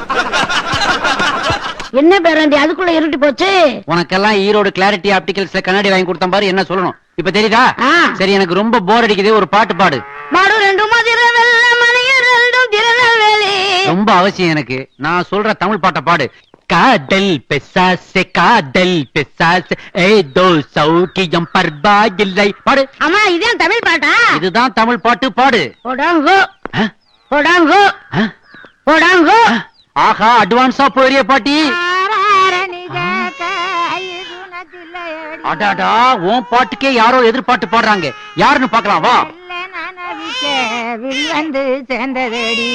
என்ன பேராண்டி அதுக்குள்ள இருட்டி போச்சு உனக்கெல்லாம் ஈரோடு கிளாரிட்டி ஆப்டிகல்ஸ்ல கண்ணாடி வாங்கி கொடுத்த பாரு என்ன சொல்லணும் இப்ப தெரியுதா ஆ. சரி எனக்கு ரொம்ப போர் அடிக்குது ஒரு பாட்டு பாடு மாடு ரெண்டு மதிர வெள்ள மணியர் ரெண்டும் திருநெல்வேலி ரொம்ப அவசியம் எனக்கு நான் சொல்ற தமிழ் பாட்டை பாடு காதல் பெசாசே காதல் பெசாசே ஏதோ சௌக்கியம் பர்பா இல்லை பாடு அம்மா இதான் தமிழ் பாட்டா இதுதான் தமிழ் பாட்டு பாடு போடாங்கோ ஆ? போடாங்கோ ஆ? போடாங்கோ ஆஹா அட்வான்ஸா போறிய பாட்டி அடாடா உன் பாட்டுக்கே யாரோ எதிர்பாட்டு பாடுறாங்க யாருன்னு பார்க்கலாம் வா வந்து சேர்ந்ததடி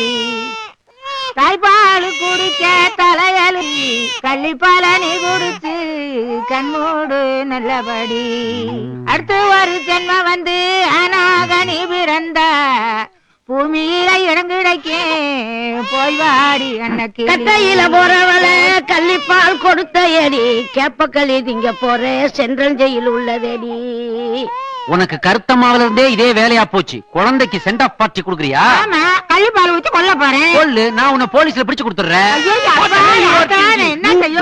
தாய்ப்பால் குடிக்க தலையலி கள்ளிப்பால நீ குடிச்சு கண்மூடு நல்லபடி அடுத்து ஒரு ஜென்மம் வந்து அனாக நீ பிறந்த பூமியில இடம் கிடைக்கும் போய் வாடி அன்னைக்கு கட்டையில போறவள கள்ளிப்பால் கொடுத்த எடி கேப்பக்களி திங்க போற சென்றஞ்சையில் உள்ளதடி உனக்கு கருத்தமாவில இருந்தே இதே வேலையா போச்சு குழந்தைக்கு சென்ட் ஆஃப் பார்ட்டி குடுக்குறியா ஆமா கள்ளிப்பால் ஊத்தி கொல்ல போறேன் சொல்லு நான் உன்னை போலீஸ்ல பிடிச்சு கொடுத்துறேன் ஐயையோ, அப்பா, அதான் என்ன செய்ய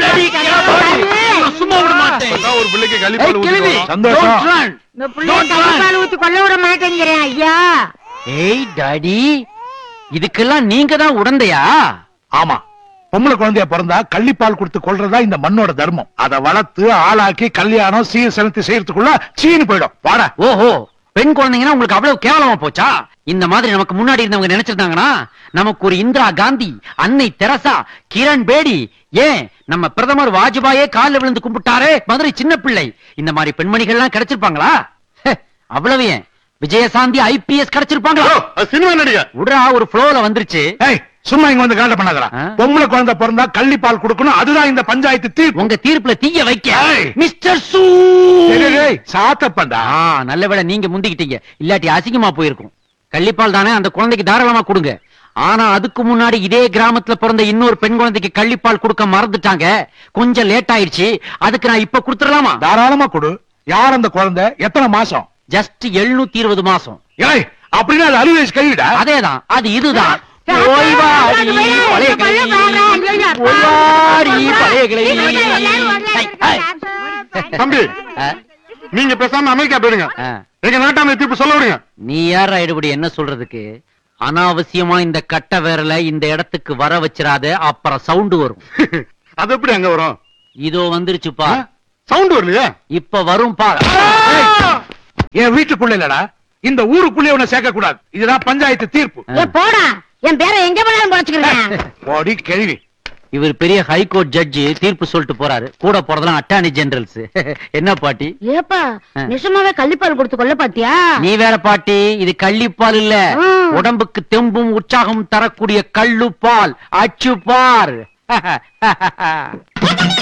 சும்மா விட மாட்டேன் அதான் ஒரு பிள்ளைக்கு ஏய், கழிப்பால் கிழவி, ஊத்தி சந்தோஷம் don't run. இந்த புள்ளைய கள்ளிப்பால் ஊத்தி கொல்ல விட மாட்டேங்கிறேன் ஐயா ஏய் டாடி இதுக்கெல்லாம் நீங்க தான் உடந்தையா ஆமா பொம்பளை குழந்தைய பிறந்தா கள்ளிப்பால் கொடுத்து கொள்றதா இந்த மண்ணோட தர்மம் அதை வளர்த்து ஆளாக்கி கல்யாணம் சீர் செலுத்தி செய்யறதுக்குள்ள சீனு போயிடும் வாடா ஓஹோ பெண் குழந்தைங்கன்னா உங்களுக்கு அவ்வளவு கேவலமா போச்சா இந்த மாதிரி நமக்கு முன்னாடி இருந்தவங்க நினைச்சிருந்தாங்கன்னா நமக்கு ஒரு இந்திரா காந்தி அன்னை தெரசா கிரண் பேடி ஏன் நம்ம பிரதமர் வாஜ்பாயே கால்ல விழுந்து கும்பிட்டாரே மதுரை சின்ன பிள்ளை இந்த மாதிரி பெண்மணிகள்லாம் கிடைச்சிருப்பாங்களா ஹே, அவ்வளவு ஏன் விஜயசாந்தி ஐபிஎஸ் கிடைச்சிருப்பாங்களா சினிமா நடிகர் உடா ஒரு ஃப்ளோல வந்துருச்சு ஏய் சும்மா இங்க வந்து காட்ட பண்ணாதடா ஆ? பொம்பளை குழந்தை பிறந்தா கள்ளிப்பால் கொடுக்கணும் அதுதான் இந்த பஞ்சாயத்து தீர்ப்பு உங்க தீர்ப்புல தீய வைக்க ஏய். மிஸ்டர் சூ டேய், டேய், டேய், சாத்தப்பண்டா ஆ நல்ல வேளை நீங்க முந்திக்கிட்டீங்க இல்லாட்டி அசிங்கமா போயிருக்கும் கள்ளிப்பால் தானே அந்த குழந்தைக்கு தாராளமா கொடுங்க ஆனா அதுக்கு முன்னாடி இதே கிராமத்துல பிறந்த இன்னொரு பெண் குழந்தைக்கு கள்ளிப்பால் கொடுக்க மறந்துட்டாங்க கொஞ்சம் லேட் ஆயிடுச்சு அதுக்கு நான் இப்ப கொடுத்துடலாமா தாராளமா கொடு யார் அந்த குழந்தை எத்தனை மாசம் ஜஸ்ட் எழுநூத்தி இருபது மாசம் ஏய் அப்படின்னா அது அறுபது வயசு கழிவிடா அதேதான் அது இதுதான் ஓய் வாடி பழைய கிளவி. ஓய் வாடி பழைய கிளவி. ஐ, ஐ. தம்பி ஆ, நீங்க பேசாம அமெரிக்கா போயிடுங்க ஆ. எங்க நாட்டாம தீர்ப்பு சொல்ல விடுங்க நீ யார் எடுபடி என்ன சொல்றதுக்கு அனாவசியமா இந்த கட்ட விரல இந்த இடத்துக்கு வர வச்சிராத அப்புறம் சவுண்ட் வரும் அது எப்படி அங்க வரும் இதோ வந்துருச்சுப்பா சவுண்ட் வரலையா இப்ப வரும் பா என் வீட்டுக்குள்ள இல்லடா இந்த ஊருக்குள்ளே உன்னை சேர்க்க கூடாது இதுதான் பஞ்சாயத்து தீர்ப்பு ஏ போடா என் பேரை எங்க போனாலும் குறைச்சுக்கிறேன் போடி கேள்வி இவர் பெரிய ஹைகோர்ட் ஜட்ஜி தீர்ப்பு சொல்லிட்டு போறாரு கூட போறதெல்லாம் அட்டார்னி ஜெனரல்ஸ் என்ன பாட்டி ஏப்பா நிஜமாவே கள்ளிப்பால் கொடுத்து கொல்ல பாத்தியா நீ வேற பாட்டி இது கள்ளிப்பால் இல்ல ம். உடம்புக்கு தெம்பும் உற்சாகம் தரக்கூடிய கள்ளுப்பால் அச்சுப்பார்